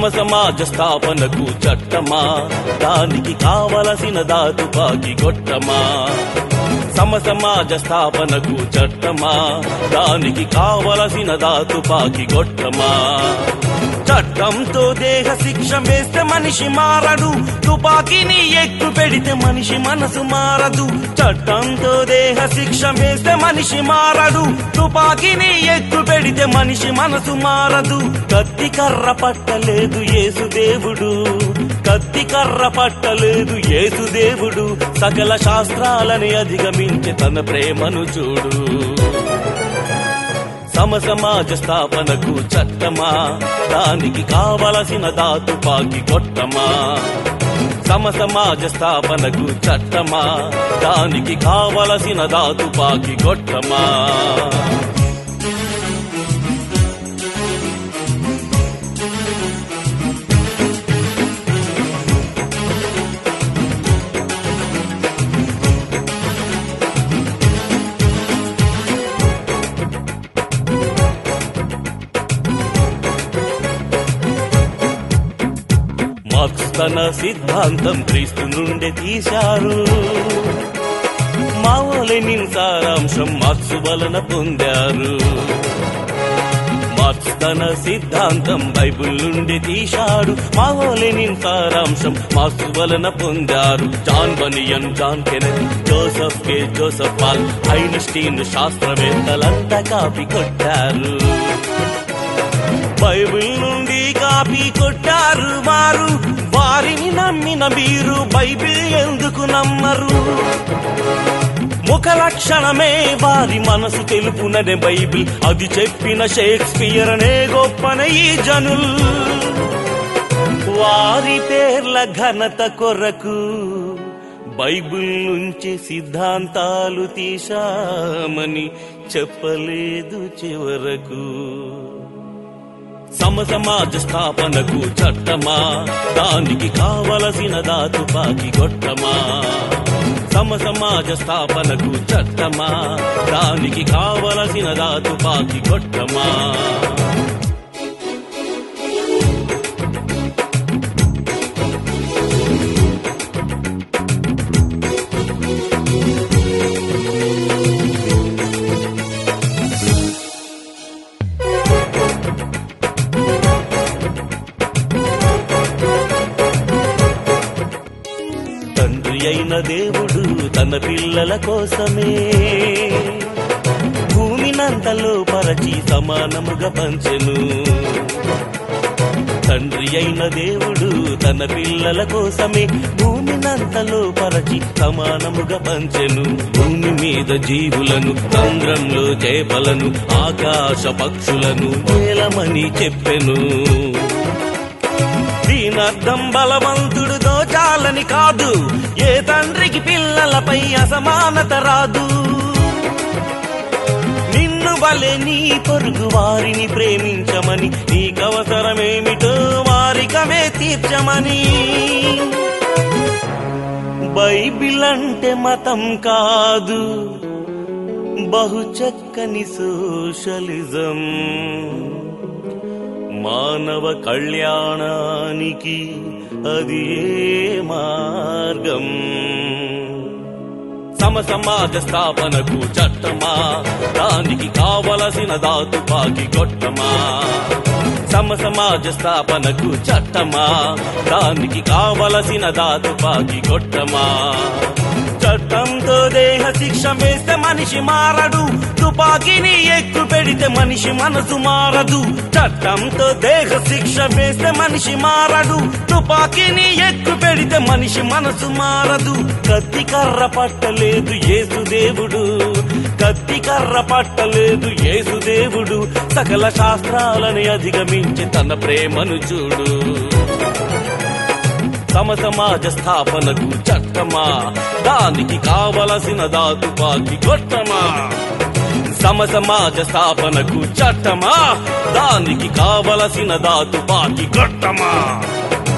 సమ సమాజ స్థాపనకు చట్టమా దానికి కావలసిన దాతుపాకి గొట్టమా సమ సమాజ స్థాపనకు చట్టమా దానికి కావలసిన దాతుపాకి గొట్టమా చట్టంతో దేహ శిక్ష వేస్తే మనిషి మారడు తుపాకీని ఎక్కు పెడితే మనిషి మనసు మారదు చట్టంతో దేహ శిక్ష వేస్తే మనిషి మారడు తుపాకీని ఎక్కు పెడితే మనిషి మనసు మారదు కత్తి కర్ర పట్టలేదు యేసు దేవుడు కత్తి కర్ర పట్టలేదు యేసు దేవుడు సకల శాస్త్రాలని అధిగమించి తన ప్రేమను చూడు సమ సమాజ స్థాపనకు చట్టమా దానికి కావలసిన దాతుపాకి కొట్టమా సమ సమాజ స్థాపనకు చట్టమా దానికి కావలసిన దాతుపాకి కొట్టమా మార్క్స్ తన సిద్ధాంతం క్రీస్తు నుండి తీశారు మావోలెనిన్ సారాంశం మార్క్స్ వలన పొందారు మార్క్స్ తన సిద్ధాంతం బైబిల్ నుండి తీశాడు మావోలెనిన్ సారాంశం మార్క్స్ వలన పొందారు జాన్ బనియన్ జాన్ కెనెన్ Joseph K Joseph Paul Einstein శాస్త్రవేత్తలంతా కాపీ కొట్టారు బైబిల్ నుండి కాపీ కొట్టారు వారు వారిని నమ్మిన మీరు బైబిల్ ఎందుకు నమ్మరు ముఖ లక్షణమే వారి మనసు తెలుపుననే బైబిల్ అది చెప్పిన షేక్స్పియర్ అనే గొప్పన ఈ జనుల్ వారి పేర్ల ఘనత కొరకు బైబిల్ నుంచి సిద్ధాంతాలు తీశామని చెప్పలేదు చివరకు సమ సమాజ స్థాపనకు చట్టమా దానికి కావలసిన దాతుపాకి గొట్టమా సమ సమాజ స్థాపనకు చట్టమా దానికి కావలసిన దాతుపాకి గొట్టమా తండ్రి అయిన దేవుడు తన పిల్లల కోసమే భూమినంతలో పరచి సమానముగా పంచెను తండ్రి అయిన దేవుడు తన పిల్లల కోసమే భూమినంతలో పరచి సమానముగా పంచెను భూమి మీద జీవులను చంద్రంలో చేపలను ఆకాశ పక్షులను వేలమని చెప్పెను దీనర్థం బలవంతుడు దోచాలని కాదు ఏ తండ్రికి పిల్లలపై అసమానత రాదు నిన్ను వలె నీ పొరుగు వారిని ప్రేమించమని నీకవసరమేమిటో వారికమే తీర్చమని బైబిల్ అంటే మతం కాదు బహు చక్కని సోషలిజం మానవ కళ్యాణానికి అది ఏ మార్గం సమ సమాజ స్థాపనకు చట్టమా దానికి కావలసిన దాతుపాకి గొట్టమా సమ సమాజ స్థాపనకు చట్టమా దానికి కావలసిన దాతుపాకి గొట్టమా చట్టంతో దేహ శిక్ష వేస్తే మనిషి మారడు తుపాకీని ఎక్కు పెడితే మనిషి మనసు మారదు చట్టంతో దేహ శిక్ష వేస్తే మనిషి మారడు తుపాకీని ఎక్కు పెడితే మనిషి మనసు మారదు కత్తి కర్ర పట్టలేదు యేసు దేవుడు కత్తి కర్ర పట్టలేదు యేసు దేవుడు సకల శాస్త్రాలని అధిగమించి తన ప్రేమను చూడు సమ సమాజ స్థాపనకు చట్టమా దానికి కావలసిన దాతుపాకి గొట్టమా సమ సమాజ స్థాపనకు చట్టమా దానికి కావలసిన దాతుపాకి గొట్టమా